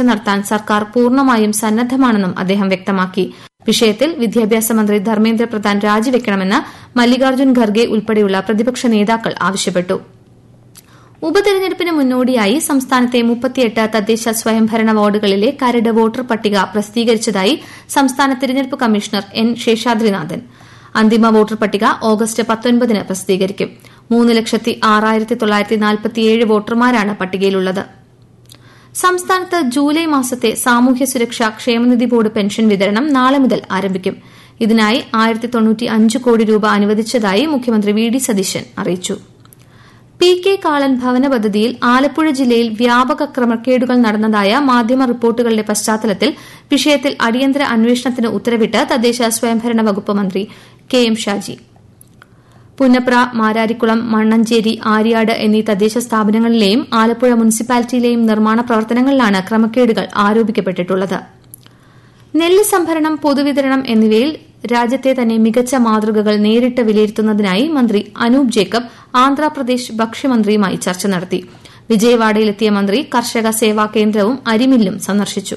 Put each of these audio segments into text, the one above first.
നടത്താൻ സർക്കാർ പൂർണ്ണമായും സന്നദ്ധമാണെന്നും അദ്ദേഹം വ്യക്തമാക്കി വിഷയത്തിൽ വിദ്യാഭ്യാസ മന്ത്രി ധർമ്മേന്ദ്ര പ്രധാൻ രാജിവെക്കണമെന്ന് മല്ലികാർജ്ജുൻ ഖർഗെ ഉൾപ്പെടെയുള്ള പ്രതിപക്ഷ നേതാക്കൾ ആവശ്യപ്പെട്ടു ഉപതെരഞ്ഞെടുപ്പിന് മുന്നോടിയായി സംസ്ഥാനത്തെ മുപ്പത്തിയെട്ട് തദ്ദേശ സ്വയംഭരണ വാർഡുകളിലെ കരട് വോട്ടർ പട്ടിക പ്രസിദ്ധീകരിച്ചതായി സംസ്ഥാന തിരഞ്ഞെടുപ്പ് കമ്മീഷണർ എൻ ശേഷാദ്രിനാഥൻ അന്തിമ വോട്ടർ പട്ടിക ഓഗസ്റ്റ് പത്തൊൻപതിന് പ്രസിദ്ധീകരിക്കും മൂന്ന് ലക്ഷത്തി ആറായിരത്തി തൊള്ളായിരത്തി നാൽപ്പത്തിയേഴ് വോട്ടർമാരാണ് പട്ടികയിലുള്ളത് സംസ്ഥാനത്ത് ജൂലൈ മാസത്തെ സാമൂഹ്യ സുരക്ഷാ ക്ഷേമനിധി ബോർഡ് പെൻഷൻ വിതരണം നാളെ മുതൽ ആരംഭിക്കും ഇതിനായി ആയിരത്തി തൊണ്ണൂറ്റി അഞ്ച് കോടി രൂപ അനുവദിച്ചതായി മുഖ്യമന്ത്രി വി ഡി സതീശൻ അറിയിച്ചു പി കെ കാളൻ ഭവന പദ്ധതിയിൽ ആലപ്പുഴ ജില്ലയിൽ വ്യാപക ക്രമക്കേടുകൾ നടന്നതായ മാധ്യമ റിപ്പോർട്ടുകളുടെ പശ്ചാത്തലത്തിൽ വിഷയത്തിൽ അടിയന്തര അന്വേഷണത്തിന് ഉത്തരവിട്ട് തദ്ദേശ സ്വയംഭരണ വകുപ്പ് മന്ത്രി കെ എം ഷാജി പുന്നപ്ര മാരാരിക്കുളം മണ്ണഞ്ചേരി ആര്യാട് എന്നീ തദ്ദേശ സ്ഥാപനങ്ങളിലെയും ആലപ്പുഴ മുനിസിപ്പാലിറ്റിയിലെയും നിർമ്മാണ പ്രവർത്തനങ്ങളിലാണ് ക്രമക്കേടുകൾ ആരോപിക്കപ്പെട്ടിട്ടുള്ളത് നെല്ല് സംഭരണം പൊതുവിതരണം എന്നിവയിൽ രാജ്യത്തെ തന്നെ മികച്ച മാതൃകകൾ നേരിട്ട് വിലയിരുത്തുന്നതിനായി മന്ത്രി അനൂപ് ജേക്കബ് ആന്ധ്രാപ്രദേശ് ഭക്ഷ്യമന്ത്രിയുമായി ചർച്ച നടത്തി വിജയവാഡയിലെത്തിയ മന്ത്രി കർഷക സേവാ കേന്ദ്രവും അരിമില്ലും സന്ദർശിച്ചു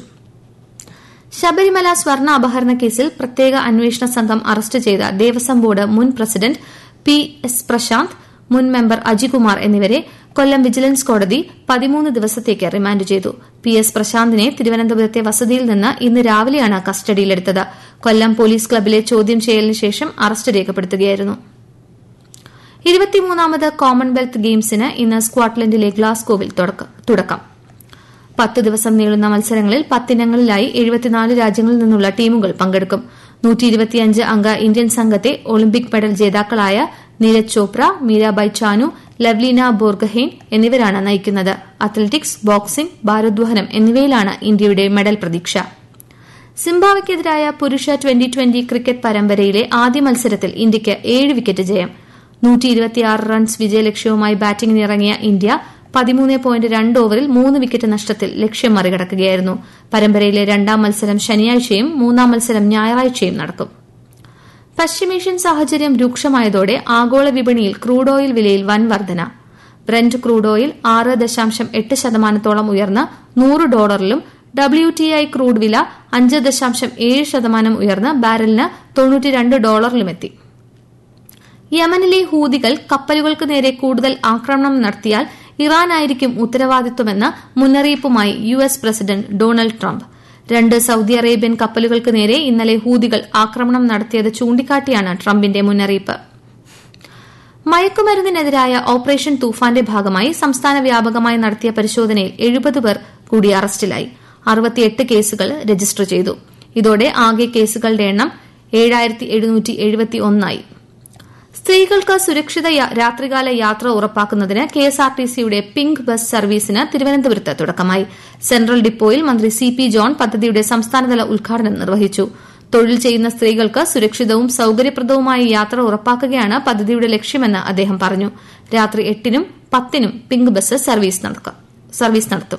ശബരിമല സ്വർണ്ണ അപഹരണ കേസിൽ പ്രത്യേക അന്വേഷണ സംഘം അറസ്റ്റ് ചെയ്ത ദേവസ്വം ബോർഡ് മുൻ പ്രസിഡന്റ് പി എസ് പ്രശാന്ത് മുൻ മെമ്പർ അജികുമാർ എന്നിവരെ കൊല്ലം വിജിലൻസ് കോടതി പതിമൂന്ന് ദിവസത്തേക്ക് റിമാൻഡ് ചെയ്തു പി എസ് പ്രശാന്തിനെ തിരുവനന്തപുരത്തെ വസതിയിൽ നിന്ന് ഇന്ന് രാവിലെയാണ് കസ്റ്റഡിയിലെടുത്തത് കൊല്ലം പോലീസ് ക്ലബിലെ ചോദ്യം ചെയ്യലിന് ശേഷം അറസ്റ്റ് രേഖപ്പെടുത്തുകയായിരുന്നു ഇരുപത്തിമൂന്നാമത് കോമൺവെൽത്ത് ഗെയിംസിന് ഇന്ന് സ്കോട്ട്ലൻഡിലെ ഗ്ലാസ്ഗോവിൽ തുടക്കം പത്ത് ദിവസം നീളുന്ന മത്സരങ്ങളിൽ പത്തിനങ്ങളിലായി എഴുപത്തിനാല് രാജ്യങ്ങളിൽ നിന്നുള്ള ടീമുകൾ പങ്കെടുക്കും അംഗ ഇന്ത്യൻ സംഘത്തെ ഒളിമ്പിക് മെഡൽ ജേതാക്കളായ നീരജ് ചോപ്ര മീരാബായ് ചാനു ലവ്ലീന ബോർഗഹെയ്ൻ എന്നിവരാണ് നയിക്കുന്നത് അത്ലറ്റിക്സ് ബോക്സിംഗ് ഭാരോദ്വഹനം എന്നിവയിലാണ് ഇന്ത്യയുടെ മെഡൽ പ്രതീക്ഷ സിംബാബ്വെക്കെതിരായ പുരുഷ ട്വന്റി ട്വന്റി ക്രിക്കറ്റ് പരമ്പരയിലെ ആദ്യ മത്സരത്തിൽ ഇന്ത്യയ്ക്ക് ഏഴ് വിക്കറ്റ് ജയം റൺസ് വിജയലക്ഷ്യവുമായി ബാറ്റിംഗിനിറങ്ങിയ ഇന്ത്യ പതിമൂന്ന് പോയിന്റ് രണ്ട് ഓവറിൽ മൂന്ന് വിക്കറ്റ് നഷ്ടത്തിൽ ലക്ഷ്യം മറികടക്കുകയായിരുന്നു പരമ്പരയിലെ രണ്ടാം മത്സരം ശനിയാഴ്ചയും മൂന്നാം മത്സരം ഞായറാഴ്ചയും നടക്കും പശ്ചിമേഷ്യൻ സാഹചര്യം രൂക്ഷമായതോടെ ആഗോള വിപണിയിൽ ക്രൂഡ് ഓയിൽ വിലയിൽ വൻ വർധന ബ്രന്റ് ക്രൂഡ് ഓയിൽ ആറ് ദശാംശം എട്ട് ശതമാനത്തോളം ഉയർന്ന് നൂറ് ഡോളറിലും ഡബ്ല്യു ടി ഐ ക്രൂഡ് വില അഞ്ച് ദശാംശം ഏഴ് ശതമാനം ഉയർന്ന് ബാരലിന് തൊണ്ണൂറ്റിരണ്ട് ഡോളറിലുമെത്തി യമനിലെ ഹൂതികൾ കപ്പലുകൾക്ക് നേരെ കൂടുതൽ ആക്രമണം നടത്തിയാൽ ഇറാനായിരിക്കും ഉത്തരവാദിത്വമെന്ന് മുന്നറിയിപ്പുമായി U S president Donald Trump രണ്ട് സൌദി അറേബ്യൻ കപ്പലുകൾക്ക് നേരെ ഇന്നലെ ഹൂതികൾ ആക്രമണം നടത്തിയത് ചൂണ്ടിക്കാട്ടിയാണ് ട്രംപിന്റെ മുന്നറിയിപ്പ് മയക്കുമരുന്നിനെതിരായ ഓപ്പറേഷൻ തൂഫാന്റെ ഭാഗമായി സംസ്ഥാന വ്യാപകമായി നടത്തിയ പരിശോധനയിൽ എഴുപത് പേർ കൂടി അറസ്റ്റിലായി അറുപത്തിയെട്ട് കേസുകൾ രജിസ്റ്റർ ചെയ്തു ഇതോടെ ആകെ കേസുകളുടെ എണ്ണം ഏഴായിരത്തി എഴുന്നൂറ്റി എഴുപത്തി ഒന്നായി സ്ത്രീകൾക്ക് സുരക്ഷിത രാത്രികാല യാത്ര ഉറപ്പാക്കുന്നതിന് കെഎസ്ആർടിസിയുടെ പിങ്ക് ബസ് സർവീസിന് തിരുവനന്തപുരത്ത് തുടക്കമായി സെൻട്രൽ ഡിപ്പോയിൽ മന്ത്രി സി പി ജോൺ പദ്ധതിയുടെ സംസ്ഥാനതല ഉദ്ഘാടനം നിർവഹിച്ചു തൊഴിൽ ചെയ്യുന്ന സ്ത്രീകൾക്ക് സുരക്ഷിതവും സൌകര്യപ്രദവുമായ യാത്ര ഉറപ്പാക്കുകയാണ് പദ്ധതിയുടെ ലക്ഷ്യമെന്ന് അദ്ദേഹം പറഞ്ഞു രാത്രി എട്ടിനും പത്തിനും പിങ്ക് ബസ് സർവീസ് നടത്തും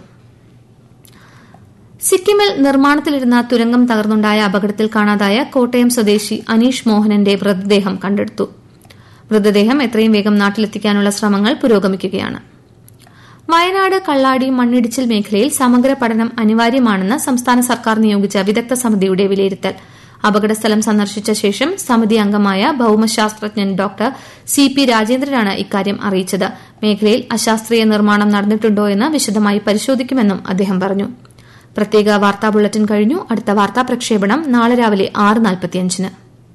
സിക്കിമിൽ നിർമ്മാണത്തിലിരുന്ന തുരങ്കം തകർന്നുണ്ടായ അപകടത്തിൽ കാണാതായ കോട്ടയം സ്വദേശി അനീഷ് മോഹനന്റെ മൃതദേഹം കണ്ടെടുത്തു മൃതദേഹം എത്രയും വേഗം നാട്ടിലെത്തിക്കാനുള്ള ശ്രമങ്ങൾ പുരോഗമിക്കുകയാണ് വയനാട് കള്ളാടി മണ്ണിടിച്ചിൽ മേഖലയിൽ സമഗ്ര പഠനം അനിവാര്യമാണെന്ന് സംസ്ഥാന സർക്കാർ നിയോഗിച്ച വിദഗ്ധ സമിതിയുടെ വിലയിരുത്തൽ അപകടസ്ഥലം സന്ദർശിച്ച ശേഷം സമിതി അംഗമായ ഭൌമശാസ്ത്രജ്ഞൻ ഡോക്ടർ സി പി രാജേന്ദ്രനാണ് ഇക്കാര്യം അറിയിച്ചത് മേഖലയിൽ അശാസ്ത്രീയ നിർമ്മാണം നടന്നിട്ടുണ്ടോയെന്ന് വിശദമായി പരിശോധിക്കുമെന്നും അദ്ദേഹം പറഞ്ഞു പ്രത്യേക വാർത്താ ബുള്ളറ്റിൻ കഴിഞ്ഞു അടുത്ത വാർത്താ പ്രക്ഷേപണം നാളെ രാവിലെ ആറ് നാൽപ്പത്തിയഞ്ചിന്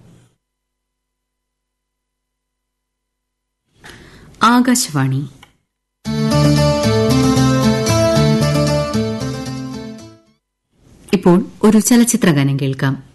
ആകാശവാണി ഇപ്പോൾ ഒരു ചലച്ചിത്രഗാനം കേൾക്കാം